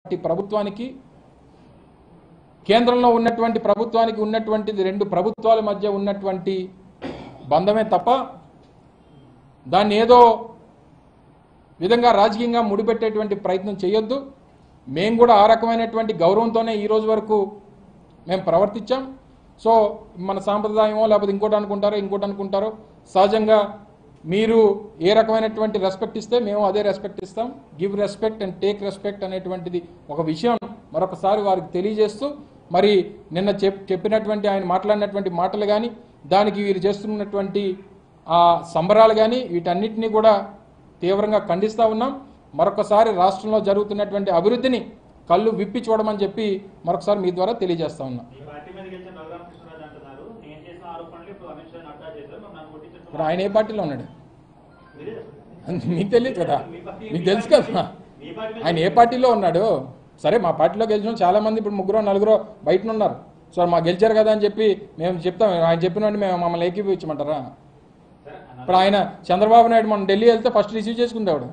Party ప్రభుత్వానికి కేంద్రంలో ఉన్నటువంటి ప్రభుత్వానికి ఉన్నటువంటిది రెండు ప్రభుత్వాల మధ్య ఉన్నటువంటి బంధమే తప్ప దాన్ని ఏదో విధంగా రాజకీయంగా ముడిపెట్టేటువంటి ప్రయత్నం చేయొద్దు మేము కూడా ఆ రకమైనటువంటి గౌరవంతోనే ఈ రోజు వరకు మేము ప్రవర్తించాం సో మన సాంప్రదాయమో లేకపోతే ఇంకోటి అనుకుంటారో ఇంకోటి అనుకుంటారో సహజంగా మీరు ఏ రకమైనటువంటి రెస్పెక్ట్ ఇస్తే మేము అదే రెస్పెక్ట్ ఇస్తాం give respect and take respect అనేటువంటిది ఒక విషయం మరొకసారి వారికి తెలియజేస్తూ మరి నిన్న చెప్ చెప్పినటువంటి ఆయన మాట్లాడినటువంటి మాటలు కానీ దానికి వీరు చేస్తున్నటువంటి ఆ సంబరాలు కానీ వీటన్నిటినీ కూడా తీవ్రంగా ఖండిస్తూ ఉన్నాం మరొకసారి రాష్ట్రంలో జరుగుతున్నటువంటి అభివృద్ధిని కళ్ళు విప్పి చూడమని చెప్పి మరొకసారి మీ ద్వారా తెలియజేస్తా ఉన్నాం ఈ పార్టీ మీద గెలిచిన రఘురామ కృష్ణరాజు అంటున్నారు నేను చేసిన ఆరోపణలు ఇప్పుడు అమిత్ షా నడ్డా చేశారు మరి నన్ను ఇప్పుడు కొట్టించడం ఆయన ఏ పార్టీలో ఉన్నాడు మీరే మీకు తెలియదు కదా మీ పార్టీ- మీకు తెలుసు కదా మీ పార్టీ మీద ఆయన ఏ పార్టీలో ఉన్నాడు సరే మా పార్టీలో గెలిచిన వాళ్ళు చాలా మంది ఇప్పుడు ముగ్గురు నలుగురు బయట ఉన్నారు సో మా గెలిచారు కదా అని చెప్పి మేము చెప్తాం ఆయన చెప్పినట్టు మేము మమ్మల్ని ఏకీపించమంటారా సరే, అన్న- ఇప్పుడు ఆయన చంద్రబాబు నాయుడు మన ఢిల్లీ వెళ్తే ఫస్ట్ రిసీవ్ చేసుకుంది ఆవిడ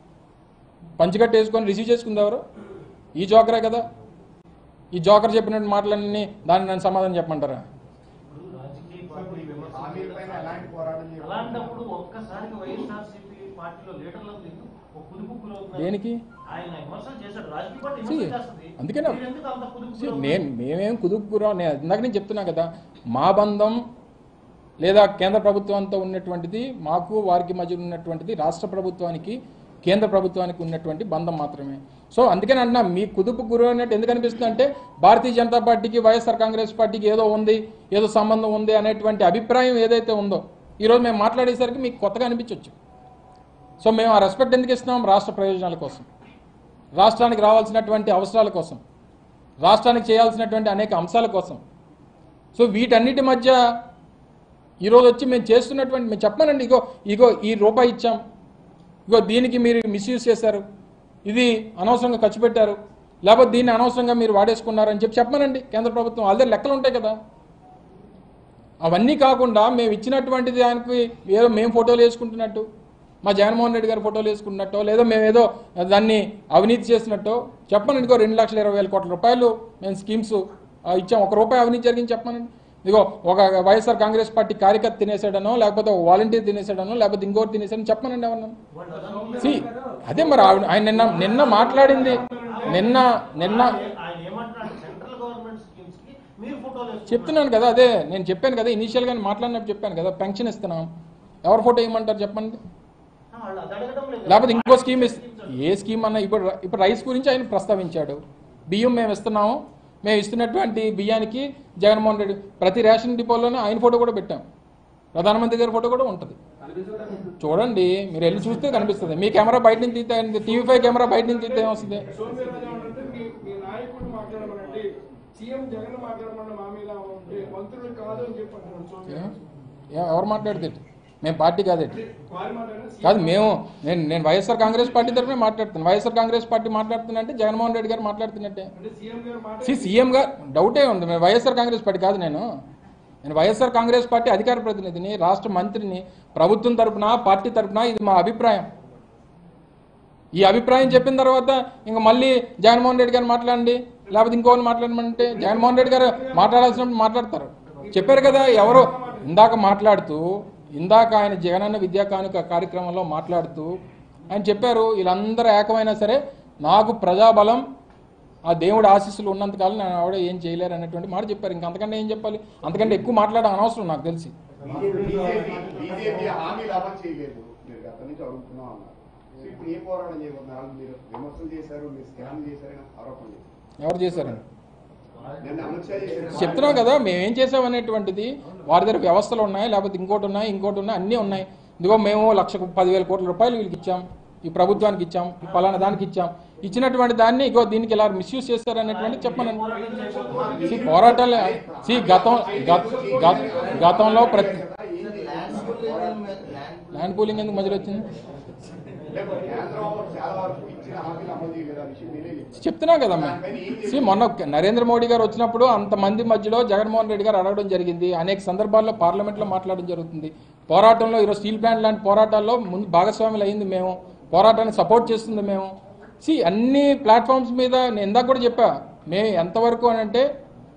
పంచికట్టు వేసుకొని రిసీవ్ చేసుకుంది ఎవరు ఈ జోకరే కదా ఈ జోకర్ చెప్పినట్టు మాటలన్నీ దాన్ని నన్ను సమాధానం చెప్పమంటారా రాజకీయ పార్టీ హామీల పైన ఎలాంటి పోరాటం చేయాలి? అలాంటప్పుడు ఒక్కసారిగా వైఎస్ఆర్సీపీ పార్టీలో లీడర్లకు దిగు ఒక కుదుపు గురవుతున్నారు. దేనికి ఆయన విమర్శలు చేశాడు రాజకీయ పార్టీ See, విమర్శలు చేస్తుంది అందుకనే- మీరు ఎందుకు అంత కుదుపు See, గురవుతున్నారు? నేను మేమేం కుదుపుకురా నేను ఇందాక నేను చెప్తున్నా కదా మా బంధం లేదా కేంద్ర ప్రభుత్వంతో ఉన్నటువంటిది మాకు వారికి మధ్య ఉన్నటువంటిది రాష్ట్ర ప్రభుత్వానికి కేంద్ర ప్రభుత్వానికి ఉన్నటువంటి బంధం మాత్రమే సో అందుకని అంటున్నా మీ కుదుపు గురు అన్నట్టు ఎందుకు అనిపిస్తుంది అంటే భారతీయ జనతా పార్టీకి వైఎస్ఆర్ కాంగ్రెస్ పార్టీకి ఏదో ఉంది ఏదో సంబంధం ఉంది అనేటువంటి అభిప్రాయం ఏదైతే ఉందో ఈరోజు మేము మాట్లాడేసరికి మీకు కొత్తగా అనిపించవచ్చు సో మేము ఆ రెస్పెక్ట్ ఎందుకు ఇస్తున్నాం రాష్ట్ర ప్రయోజనాల కోసం రాష్ట్రానికి రావాల్సినటువంటి అవసరాల కోసం రాష్ట్రానికి చేయాల్సినటువంటి అనేక అంశాల కోసం సో వీటన్నిటి మధ్య ఈరోజు వచ్చి మేము చేస్తున్నటువంటి మేము చెప్పానండి ఇగో ఇగో ఈ రూపాయి ఇచ్చాం ఇగో దీనికి మీరు మిస్యూజ్ చేశారు ఇది అనవసరంగా ఖర్చు పెట్టారు లేకపోతే దీన్ని అనవసరంగా మీరు వాడేసుకున్నారు అని చెప్పి చెప్పమనండి కేంద్ర ప్రభుత్వం అదే లెక్కలు ఉంటాయి కదా అవన్నీ కాకుండా మేము ఇచ్చినటువంటిది ఆయనకి ఏదో మేము ఫోటోలు వేసుకుంటున్నట్టు మా జగన్మోహన్ రెడ్డి గారు ఫోటోలు వేసుకున్నట్టో లేదా మేము ఏదో దాన్ని అవినీతి చేసినట్టో చెప్పనండి ఇంకో రెండు లక్షల ఇరవై వేల కోట్ల రూపాయలు మేము స్కీమ్స్ ఆ, ఇచ్చాం ఒక రూపాయి అవినీతి జరిగింది చెప్పమనండి ఇదిగో ఒక వైఎస్ఆర్ కాంగ్రెస్ పార్టీ కార్యకర్త తినేసాడనో లేకపోతే ఒక వాలంటీర్ తినేసాడనో లేకపోతే ఇంకోటి తినేసాడని చెప్పమనండి ఎవరన్నా వాళ్ళు అదనుకుంటే సి అదే మరి ఆవిడ- ఆయన నిన్న నిన్న మాట్లాడింది నిన్న నిన్న ఆయన ఏమంటున్నాడు సెంట్రల్ గవర్నమెంట్ స్కీమ్స్ కి మీరు ఫోటోలు వేసుకున్నారు. చెప్తున్నాను కదా అదే నేను చెప్పాను కదా ఇనీషియల్గా మాట్లాడినప్పుడు చెప్పాను కదా పెన్షన్ ఇస్తున్నాం ఎవరు ఫోటో ఇవ్వమంటారు చెప్పండి ఆ, వాళ్ళు అది అడగడం లేదు లేకపోతే ఇంకో స్కీమ్ ఇస్ ఏ స్కీమ్ అన్న ఇప్పుడు ఇప్పుడు రైస్ గురించి ఆయన ప్రస్తావించాడు బియ్యం మేము ఇస్తున్నాము మేము ఇస్తున్నటువంటి బియ్యానికి జగన్మోహన్ రెడ్డి ప్రతి రేషన్ డిపోలోనే ఆయన ఫోటో కూడా పెట్టాం ప్రధానమంత్రి గారి ఫోటో కూడా ఉంటుంది చూడండి మీరు వెళ్ళి చూస్తే కనిపిస్తుంది మీ కెమెరా బయట నుంచి తీస్తే టీవీ ఫైవ్ కెమెరా బయట నుంచి తీస్తే ఏమొస్తుంది సోమ్యరాజు ఏమంటారంటే మీ మీ నాయకుడు మాట్లాడమనండి సీఎం జగన్ మాట్లాడమన్న మా మీద ఉంటే మంత్రులు కాదు అని చెప్పి అంటున్నాడు సోమ్యరాజు ఏ- ఎవరు మాట్లాడితే మేము పార్టీ కాదేంటి వారి మాట్లాడిన కాదు మేము నేను నేను వైఎస్ఆర్ కాంగ్రెస్ పార్టీ తరఫున మాట్లాడుతున్నాను వైఎస్ఆర్ కాంగ్రెస్ పార్టీ మాట్లాడుతున్నట్టే జగన్మోహన్ రెడ్డి గారు మాట్లాడుతున్నట్టే అంటే సీఎం గారు మాట సి సీఎం గారు డౌటే ఉంది నేను వైఎస్ఆర్ కాంగ్రెస్ పార్టీ కాదు నేను నేను వైఎస్ఆర్ కాంగ్రెస్ పార్టీ అధికార ప్రతినిధిని రాష్ట్ర మంత్రిని ప్రభుత్వం తరపున పార్టీ తరపున ఇది మా అభిప్రాయం ఈ అభిప్రాయం చెప్పిన తర్వాత ఇంకా మళ్ళీ జగన్మోహన్ రెడ్డి గారు మాట్లాడండి లేకపోతే ఇంకోని మాట్లాడమంటే జగన్మోహన్ రెడ్డి గారు మాట్లాడాల్సినప్పుడు మాట్లాడతారు చెప్పారు కదా ఎవరు ఇందాక మాట్లాడుతూ ఇందాక ఆయన జగనన్న విద్యా కానుక కార్యక్రమంలో మాట్లాడుతూ ఆయన చెప్పారు వీళ్ళందరూ ఏకమైనా సరే నాకు ప్రజాబలం ఆ దేవుడు ఆశీస్సులు ఉన్నంతకాలం నేను ఆవిడ ఏం చేయలేరు అనేటువంటి మాట చెప్పారు ఇంకా అంతకంటే ఏం చెప్పాలి అంతకంటే ఎక్కువ మాట్లాడడం అనవసరం నాకు తెలిసి బీజేపీ బీజేపీ హామీలు అమలు చేయలేదు మీరు గత నుంచి అడుగుతున్నాం అన్నారు సో ఇప్పుడు ఏ పోరాటం చేయబోతున్నారు మీరు విమర్శలు చేశారు మీరు స్కామ్ చేశారని ఆరోపణ చేశారు ఎవరు చేశారని నిన్న అమిత్ షా చేశారు చెప్తున్నాం కదా మేము ఏం చేసామనేటువంటిది వారి దగ్గర వ్యవస్థలు ఉన్నాయి లేకపోతే ఇంకోటి ఉన్నాయి ఇంకోటి ఉన్నాయి అన్నీ ఉన్నాయి ఇదిగో మేము లక్ష పదివేల కోట్ల రూపాయలు వీళ్ళకి ఇచ్చాం ఈ ప్రభుత్వానికి ఇచ్చాం ఈ పలానా దానికి ఇచ్చాం ఇచ్చినటువంటి దాన్ని ఇగో దీనికి ఇలా మిస్యూజ్ చేశారనేటువంటి చెప్పమనండి సి పోరాటాలు సి గతం గత- గత- గతంలో ప్రతి ల్యాండ్ పూలింగ్ ఎందుకు మధ్యలో వచ్చింది లేదు, కేంద్రం చాలా వరకు ఇచ్చిన హామీలు అమలు చేయలేదు ఆ విషయం మీరే చెప్పారు. చెప్తున్నా కదమ్మా సి మొన్న నరేంద్ర మోడీ గారు వచ్చినప్పుడు అంతమంది మధ్యలో జగన్మోహన్ రెడ్డి గారు అడగడం జరిగింది అనేక సందర్భాల్లో పార్లమెంట్లో మాట్లాడడం జరుగుతుంది పోరాటంలో ఈరోజు స్టీల్ ప్లాంట్ లాంటి పోరాటాల్లో ముందు భాగస్వాములు అయింది మేము పోరాటాన్ని సపోర్ట్ చేస్తుంది మేము సి అన్ని ప్లాట్ఫామ్స్ మీద నేను ఇందాక కూడా చెప్పా మేము ఎంతవరకు అని అంటే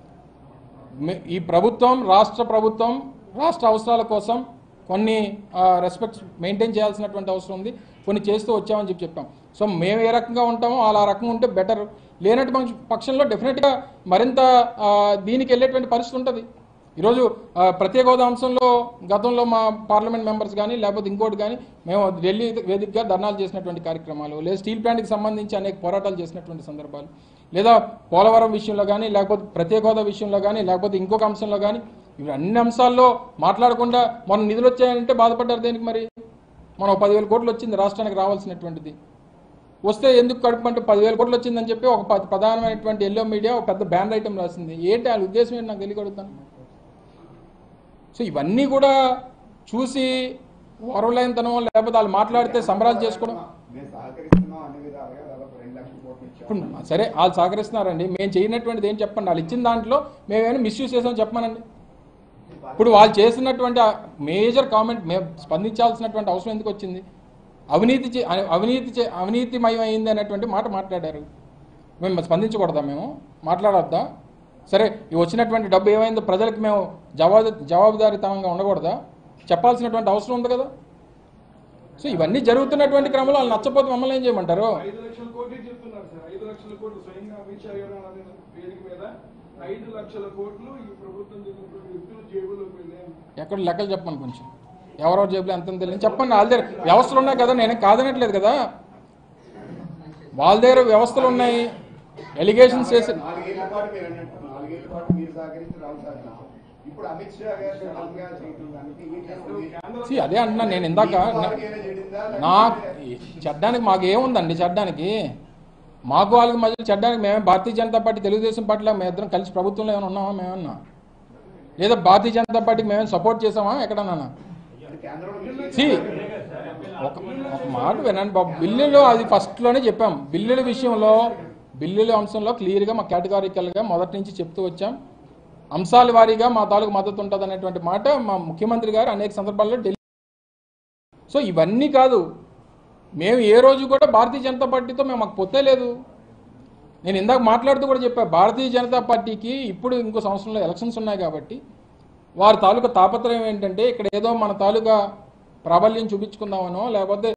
మే- ఈ ప్రభుత్వం రాష్ట్ర ప్రభుత్వం రాష్ట్ర అవసరాల కోసం కొన్ని రెస్పెక్ట్స్ మెయింటైన్ చేయాల్సినటువంటి అవసరం ఉంది కొన్ని చేస్తూ వచ్చామని చెప్పి చెప్పాం సో మేము ఏ రకంగా ఉంటామో అలా రకంగా ఉంటే బెటర్ లేనట్టు పక్ష- పక్షంలో డెఫినెట్గా మరింత ఆ, దీనికి వెళ్ళేటువంటి పరిస్థితి ఉంటుంది ఈరోజు ఆ, ప్రత్యేక హోదా అంశంలో గతంలో మా పార్లమెంట్ మెంబర్స్ కానీ లేకపోతే ఇంకోటి కానీ మేము ఢిల్లీ వేదికగా ధర్నాలు చేసినటువంటి కార్యక్రమాలు లేదా స్టీల్ ప్లాంట్కి సంబంధించి అనేక పోరాటాలు చేసినటువంటి సందర్భాలు లేదా పోలవరం విషయంలో కానీ లేకపోతే ప్రత్యేక హోదా విషయంలో కానీ లేకపోతే ఇంకొక అంశంలో కానీ ఇవి అన్ని అంశాల్లో మాట్లాడకుండా మన నిధులు వచ్చాయంటే బాధపడ్డారు దేనికి మరి మనం ఒక పదివేల కోట్లు వచ్చింది రాష్ట్రానికి రావాల్సినటువంటిది వస్తే ఎందుకు కడుపుమంటే పదివేల కోట్లు వచ్చిందని చెప్పి ఒక ప- ప్రధానమైనటువంటి ఎల్లో మీడియా ఒక పెద్ద బ్యాన్ ఐటమ్ రాసింది ఏంటి వాళ్ళ ఉద్దేశం ఏంటి నాకు తెలియగలుగుతాను సో ఇవన్నీ కూడా చూసి వరవలేనితనం లేకపోతే వాళ్ళు మాట్లాడితే సంబరాలు చేసుకోవడం మేము సహకరిస్తున్నాం అన్ని విధాలుగా దాదాపు రెండు లక్షల కోట్లు ఇప్పుడు ఇచ్చాం సరే వాళ్ళు సహకరిస్తున్నారండి మేము చేయనటువంటిది ఏం చెప్పండి వాళ్ళు ఇచ్చిన దాంట్లో మేమేమైనా మిస్యూజ్ చేసాం చెప్పమనండి ఇప్పుడు వాళ్ళు చేసినటువంటి మేజర్ కామెంట్ మేము స్పందించాల్సినటువంటి అవసరం ఎందుకు వచ్చింది అవినీతి చే- అవినీతి చే- అవినీతిమయం అయింది అనేటువంటి మాట మాట్లాడారు మేము స్పందించకూడదా మేము మాట్లాడొద్దా సరే ఈ వచ్చినటువంటి డబ్బు ఏమైందో ప్రజలకు మేము జవాబు జవాబుదారీతనంగా ఉండకూడదా చెప్పాల్సినటువంటి అవసరం ఉంది కదా సో ఇవన్నీ జరుగుతున్నటువంటి క్రమంలో వాళ్ళు నచ్చపోతే మమ్మల్ని ఏం చేయమంటారు ఐదు లక్షల కోట్లు చెప్తున్నారు సార్ ఐదు లక్షల కోట్లు స్వయంగా అమిత్ షా గారు అనే వేదిక మీద ఐదు లక్షల కోట్లు ఈ ప్రభుత్వం చెందినటువంటి వ్యక్తులు జేబులోకి వెళ్ళాయి ఎక్కడ లెక్కలు చెప్పండి కొంచెం ఎవరెవరు జేబులో ఎంత ఉంది తెలియదు చెప్పండి వాళ్ళ దగ్గర వ్యవస్థలు ఉన్నాయి కదా నేను కాదనట్లేదు కదా వాళ్ళ దగ్గర వ్యవస్థలు ఉన్నాయి ఎలిగేషన్స్ చేసి నాలుగేళ్ల పాటు మీరు అన్నట్టు నాలుగేళ్ల పాటు మీరు సహకరించి రావు సహకరించారు ఇప్పుడు అమిత్ షా గారు సడన్గా చేయడం దానికి ఏం చేస్తుంది? See, అదే అంటున్నా నేను ఇందాక మీకు నా- వాళ్ళకి ఏమైనా చెడిందా? నా లేకపోతే చెడ్డానికి మాకు ఏముందండి చెడ్డానికి మాకు వాళ్ళకి మధ్య చెడ్డానికి మేమే భారతీయ జనతా పార్టీ తెలుగుదేశం పార్టీలో మేము ఇద్దరం కలిసి ప్రభుత్వంలో ఏమైనా ఉన్నామా మేమన్నా లేదా భారతీయ జనతా పార్టీకి మేమేమైనా సపోర్ట్ చేసామా ఎక్కడన్నా అది కేంద్రంలో మీరు See, ఒక ఒక మాట వినండి బాబు బిల్లులు అది ఫస్ట్లోనే చెప్పాం బిల్లుల విషయంలో బిల్లుల అంశంలో క్లియర్గా మా కేటగారికల్గా మొదటి నుంచి చెప్తూ వచ్చాం అంశాల వారీగా మా తాలూకు మద్దతు ఉంటుంది అనేటువంటి మాట మా ముఖ్యమంత్రి గారు అనేక సందర్భాల్లో ఢిల్లీ సో ఇవన్నీ కాదు మేము ఏ రోజు కూడా భారతీయ జనతా పార్టీతో మేము మాకు పొత్తే లేదు నేను ఇందాక మాట్లాడుతూ కూడా చెప్పా భారతీయ జనతా పార్టీకి ఇప్పుడు ఇంకో సంవత్సరంలో ఎలక్షన్స్ ఉన్నాయి కాబట్టి వారి తాలూకా తాపత్రయం ఏంటంటే ఇక్కడ ఏదో మన తాలూకా ప్రాబల్యం చూపించుకుందామనో లేకపోతే